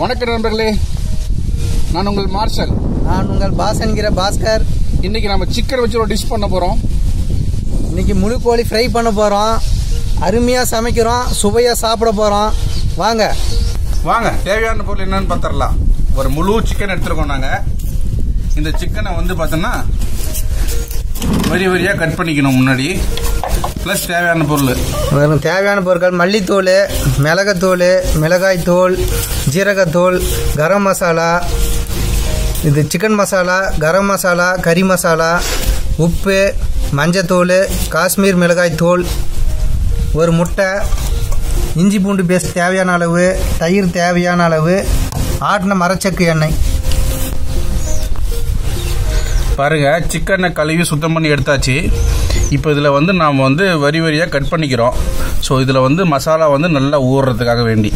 வணக்கம் நண்பர்களே நான் உங்கள் மார்ஷல் நான் உங்கள் பாஸ் என்கிற பாஸ்கர் இன்னைக்கு நம்ம சிக்கன் வச்சு ஒரு டிஷ் பண்ண போறோம் இன்னைக்கு முழு கோழி ஃப்ரை பண்ண போகிறோம் அருமையாக சமைக்கிறோம் சுவையாக சாப்பிட போகிறோம் வாங்க வாங்க தேவையான பொருள் என்னன்னு பார்த்துடலாம் ஒரு முழு சிக்கன் எடுத்துருக்கோம் நாங்க இந்த சிக்கனை வந்து பார்த்தோன்னா வரி வரியா கட் பண்ணிக்கணும் முன்னாடி ப்ளஸ் தேவையான பொருள் வெறும் தேவையான பொருட்கள் மல்லித்தூள் மிளகுத்தூள் மிளகாய்த்தூள் ஜீரகத்தூள் கரம் மசாலா இது சிக்கன் மசாலா கரம் மசாலா கறி மசாலா உப்பு மஞ்சத்தூள் காஷ்மீர் மிளகாய்த்தூள் ஒரு முட்டை இஞ்சி பூண்டு பேஸ்ட் தேவையான அளவு தயிர் தேவையான அளவு ஆட்டின மரச்சக்கு எண்ணெய் பாருங்க சிக்கனை கழுவி சுத்தம் பண்ணி எடுத்தாச்சு இப்போ இதில் வந்து நாம் வந்து வரி வரியாக கட் பண்ணிக்கிறோம் ஸோ இதில் வந்து மசாலா வந்து நல்லா ஊறுறதுக்காக வேண்டி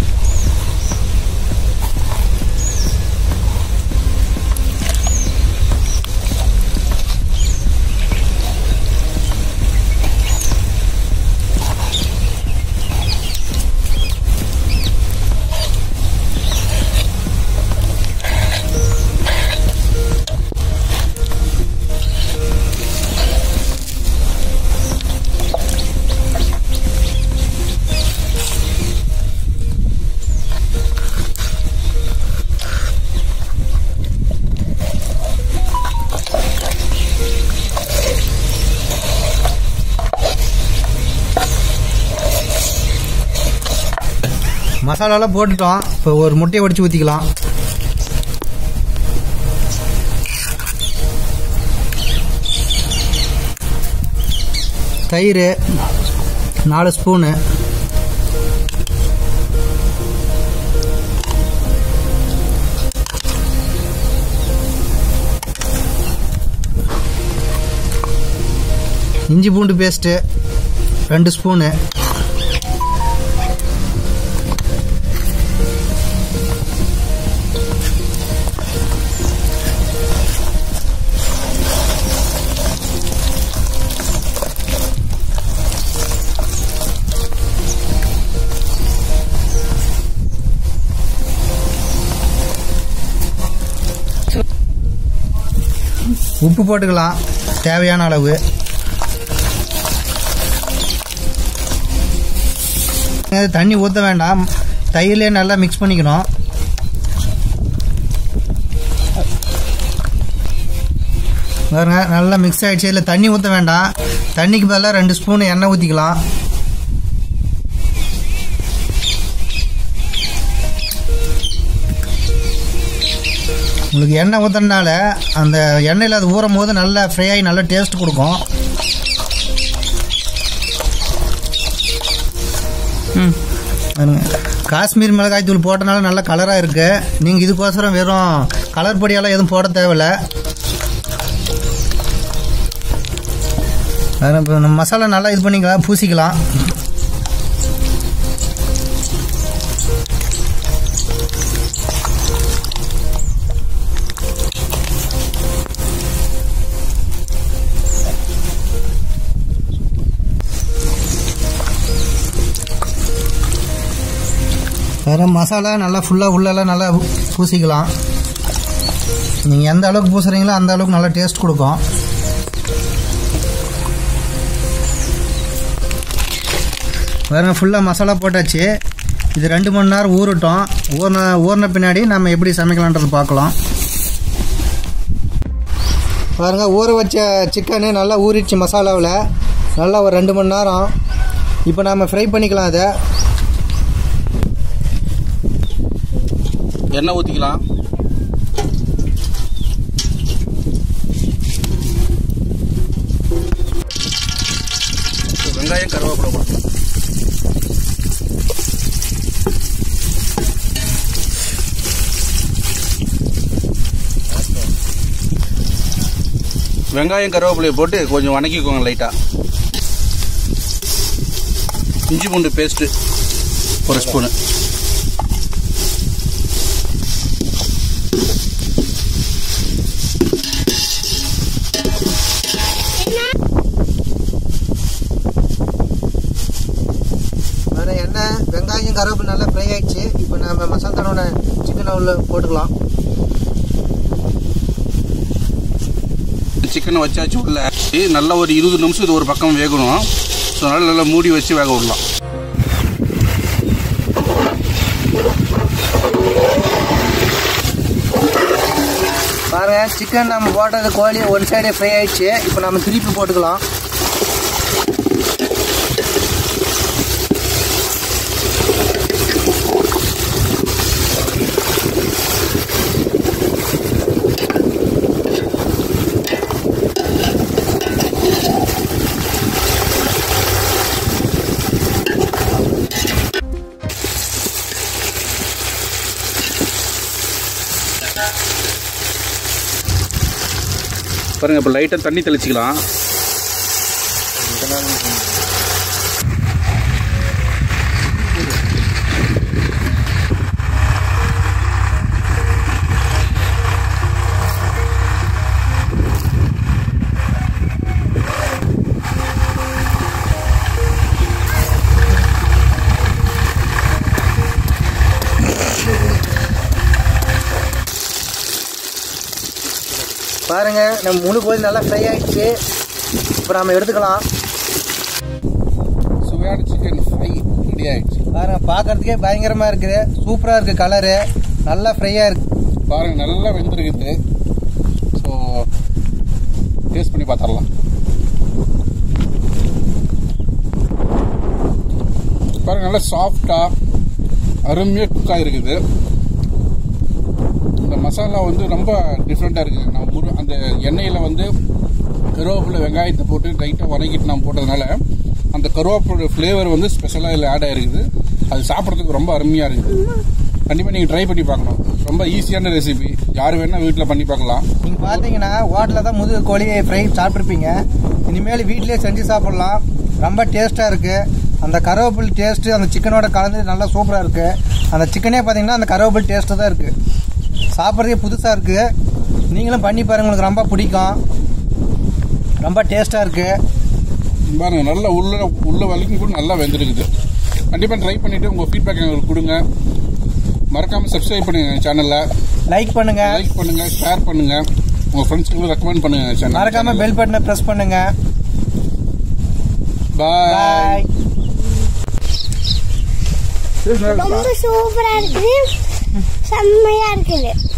மசாலாலாம் போட்டுட்டோம் இப்போ ஒரு முட்டையை உடைச்சு ஊற்றிக்கலாம் தயிர் நாலு ஸ்பூனு இஞ்சி பூண்டு பேஸ்ட்டு ரெண்டு ஸ்பூனு உப்பு போட்டுக்கலாம் தேவையான அளவு இது தண்ணி ஊற்ற வேண்டாம் தயிர்லேயே நல்லா மிக்ஸ் பண்ணிக்கணும் பாருங்க நல்லா மிக்ஸ் ஆயிடுச்சு இதில் தண்ணி ஊற்ற வேண்டாம் தண்ணிக்கு பதிலாக ரெண்டு ஸ்பூன் எண்ணெய் ஊற்றிக்கலாம் உங்களுக்கு எண்ணெய் ஊற்றுறதுனால அந்த எண்ணெயில் அது ஊறும் போது நல்லா ஃப்ரை ஆகி நல்லா டேஸ்ட் கொடுக்கும் ம் பாருங்க. காஷ்மீர் மிளகாய் தூள் போட்டனால நல்ல கலராக இருக்குது நீங்கள் இதுக்கோசரம் வெறும் கலர் பொடியெல்லாம் எதுவும் போட தேவையில்ல பாருங்க, இப்போ நம்ம மசாலா நல்லா இது பண்ணிக்கலாம் பூசிக்கலாம் வேறு மசாலா நல்லா ஃபுல்லாக உள்ளெல்லாம் நல்லா பூசிக்கலாம் நீங்கள் எந்த அளவுக்கு பூசுறீங்களோ அந்த அளவுக்கு நல்லா டேஸ்ட் கொடுக்கும் வேறு ஃபுல்லாக மசாலா போட்டாச்சு இது ரெண்டு மணி நேரம் ஊறட்டும் ஊறின ஊறின பின்னாடி நம்ம எப்படி சமைக்கலான்றது பார்க்கலாம் பாருங்க ஊற வச்ச சிக்கனு நல்லா ஊறிடுச்சு மசாலாவில் நல்லா ஒரு ரெண்டு மணி நேரம் இப்போ நம்ம ஃப்ரை பண்ணிக்கலாம் அதை எண்ணெய் ஊற்றிக்கலாம் வெங்காயம் கருவேப்பிலை போட்டு வெங்காயம் கருவேப்பிலையை போட்டு கொஞ்சம் வணக்கிக்கோங்க லைட்டாக இஞ்சி பூண்டு பேஸ்ட்டு ஒரு ஸ்பூனு வேறு எண்ணெய் வெங்காயம் வெங்காயம் கருவேப்பிலை நல்லா ஃப்ரை ஆயிடுச்சு இப்போ நம்ம மசாலா தடவை சிக்கனை உள்ள போட்டுக்கலாம் சிக்கனை வச்சாச்சு உள்ள இது நல்லா ஒரு இருபது நிமிஷம் இது ஒரு பக்கம் வேகணும் ஸோ அதனால நல்லா மூடி வச்சு வேக விடலாம் பாருங்க சிக்கன் நம்ம போட்டது கோழி ஒன் சைடே ஃப்ரை ஆயிடுச்சு இப்போ நம்ம திருப்பி போட்டுக்கலாம் பாருங்க இப்போ லைட்டாக தண்ணி தெளிச்சிக்கலாம் பாருங்க நம்ம முழு கோழி நல்லா ஃப்ரை ஆயிடுச்சு இப்போ நம்ம எடுத்துக்கலாம் சுவையான சிக்கன் ஃப்ரை ரெடி ஆயிடுச்சு பாருங்க பார்க்கறதுக்கே பயங்கரமா இருக்குது சூப்பரா இருக்கு கலரு நல்லா ஃப்ரையா இருக்கு பாருங்க நல்லா வெந்திருக்குது ஸோ டேஸ்ட் பண்ணி பார்த்துடலாம் பாருங்க நல்லா சாஃப்டா அருமையாக குக் ஆகிருக்குது இந்த மசாலா வந்து ரொம்ப டிஃப்ரெண்ட்டாக இருக்குது நான் முரு அந்த எண்ணெயில் வந்து கருவேப்பிலை வெங்காயத்தை போட்டு லைட்டாக வதக்கிட்டு நான் போட்டதுனால அந்த கருவேப்பிலை ஃப்ளேவர் வந்து ஸ்பெஷலாக இதில் ஆட் ஆகிருக்குது அது சாப்பிட்றதுக்கு ரொம்ப அருமையாக இருக்குது கண்டிப்பாக நீங்கள் ட்ரை பண்ணி பார்க்கணும் ரொம்ப ஈஸியான ரெசிபி யார் வேணால் வீட்டில் பண்ணி பார்க்கலாம் நீங்க பாத்தீங்கன்னா ஹோட்டலில் தான் முதுகு கோழி ஃப்ரை சாப்பிட்ருப்பீங்க இனிமேல் வீட்டிலேயே செஞ்சு சாப்பிடலாம் ரொம்ப டேஸ்ட்டாக இருக்கு அந்த கருவேப்பில் டேஸ்ட்டு அந்த சிக்கனோட கலந்து நல்லா சூப்பராக இருக்கு அந்த சிக்கனே பார்த்தீங்கன்னா அந்த கருவேப்பில் டேஸ்ட்டு தான் இருக்கு சாப்பிட்றதே புதுசாக இருக்கு நீங்களும் பண்ணி பாருங்க உங்களுக்கு ரொம்ப பிடிக்கும் ரொம்ப டேஸ்ட்டாக இருக்கு பாருங்க நல்லா உள்ள உள்ள வலிக்கும் கூட நல்லா வெந்திருக்குது கண்டிப்பாக ட்ரை பண்ணிவிட்டு உங்கள் ஃபீட்பேக் எங்களுக்கு கொடுங்க மறக்காமல் சப்ஸ்கிரைப் பண்ணுங்க சேனலில் லைக் பண்ணுங்க லைக் பண்ணுங்க ஷேர் பண்ணுங்க உங்கள் ஃப்ரெண்ட்ஸ்க்கு ரெக்கமெண்ட் பண்ணுங்க சேனல் மறக்காம பெல் பட்டனை ப்ரெஸ் பண்ணுங்க பாய் பாய் ரொம்ப சூப்பரா இருக்குது செம்மையா இருக்குது